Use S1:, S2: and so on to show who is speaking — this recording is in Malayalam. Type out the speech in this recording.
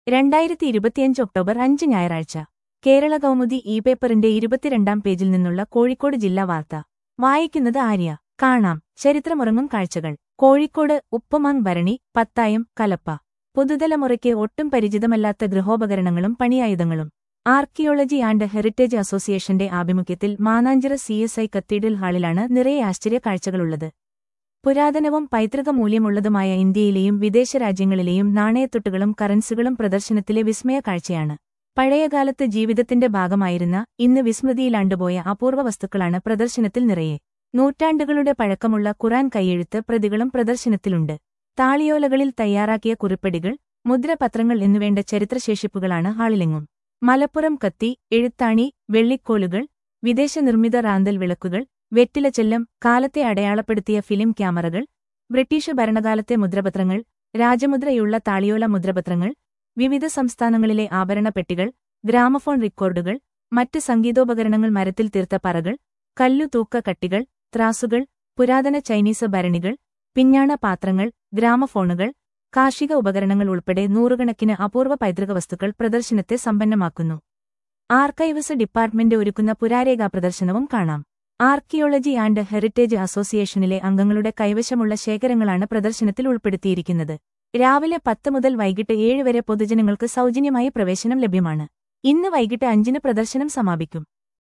S1: രണ്ടായിരത്തി ഇരുപത്തിയഞ്ച് ഒക്ടോബർ അഞ്ച് ഞായറാഴ്ച കേരള കൗമുദി ഇ പേപ്പറിന്റെ ഇരുപത്തിരണ്ടാം പേജിൽ നിന്നുള്ള കോഴിക്കോട് ജില്ലാ വാർത്ത വായിക്കുന്നത് ആര്യ കാണാം ചരിത്രമുറങ്ങും കാഴ്ചകൾ കോഴിക്കോട് ഉപ്പുമാങ് ഭരണി പത്തായം കലപ്പ പുതുതലമുറയ്ക്ക് ഒട്ടും പരിചിതമല്ലാത്ത ഗൃഹോപകരണങ്ങളും പണിയായുധങ്ങളും ആർക്കിയോളജി ആൻഡ് ഹെറിറ്റേജ് അസോസിയേഷന്റെ ആഭിമുഖ്യത്തിൽ Mananchira C S I cathedral ഹാളിലാണ് നിറയെ ആശ്ചര്യ കാഴ്ചകളുള്ളത് പുരാതനവും പൈതൃക മൂല്യമുള്ളതുമായ ഇന്ത്യയിലെയും വിദേശ രാജ്യങ്ങളിലെയും നാണയത്തുട്ടുകളും കറൻസികളും പ്രദർശനത്തിലെ വിസ്മയ കാഴ്ചയാണ് പഴയകാലത്ത് ജീവിതത്തിന്റെ ഭാഗമായിരുന്ന ഇന്ന് വിസ്മൃതിയിലാണ്ടുപോയ അപൂർവ വസ്തുക്കളാണ് പ്രദർശനത്തിൽ നിറയെ നൂറ്റാണ്ടുകളുടെ പഴക്കമുള്ള ഖുറാൻ കൈയെഴുത്ത് പ്രതികളും പ്രദർശനത്തിലുണ്ട് താളിയോലകളിൽ തയ്യാറാക്കിയ കുറിപ്പടികൾ മുദ്രപത്രങ്ങൾ എന്നുവേണ്ട ചരിത്രശേഷിപ്പുകളാണ് ഹാളിലെങ്ങും മലപ്പുറം കത്തി എഴുത്താണി വെള്ളിക്കോലുകൾ വിദേശ നിർമ്മിത റാന്തൽ വിളക്കുകൾ വെറ്റിലച്ചെല്ലം കാലത്തെ അടയാളപ്പെടുത്തിയ ഫിലിം ക്യാമറകൾ ബ്രിട്ടീഷ് ഭരണകാലത്തെ മുദ്രപത്രങ്ങൾ രാജമുദ്രയുള്ള താളിയോല മുദ്രപത്രങ്ങൾ വിവിധ സംസ്ഥാനങ്ങളിലെ ആഭരണപ്പെട്ടികൾ ഗ്രാമഫോൺ റെക്കോർഡുകൾ മറ്റ് സംഗീതോപകരണങ്ങൾ മരത്തിൽ തീർത്ത പറകൾ കല്ലു തൂക്ക കട്ടികൾ ത്രാസുകൾ പുരാതന ചൈനീസ് ഭരണികൾ പിഞ്ഞാണ പാത്രങ്ങൾ ഗ്രാമഫോണുകൾ കാർഷിക ഉപകരണങ്ങൾ ഉൾപ്പെടെ നൂറുകണക്കിന് അപൂർവ പൈതൃക വസ്തുക്കൾ പ്രദർശനത്തെ സമ്പന്നമാക്കുന്നു ആർക്കൈവ്സ് ഡിപ്പാർട്ട്മെന്റ് ഒരുക്കുന്ന പുരാരേഖാ പ്രദർശനവും കാണാം ആർക്കിയോളജി ആൻഡ് ഹെറിറ്റേജ് അസോസിയേഷനിലെ അംഗങ്ങളുടെ കൈവശമുള്ള ശേഖരങ്ങളാണ് പ്രദർശനത്തിൽ ഉൾപ്പെടുത്തിയിരിക്കുന്നത് രാവിലെ പത്ത് മുതൽ വൈകിട്ട് ഏഴ് വരെ പൊതുജനങ്ങൾക്ക് സൗജന്യമായി പ്രവേശനം ലഭ്യമാണ് ഇന്ന് വൈകിട്ട് അഞ്ചിന് പ്രദർശനം സമാപിക്കും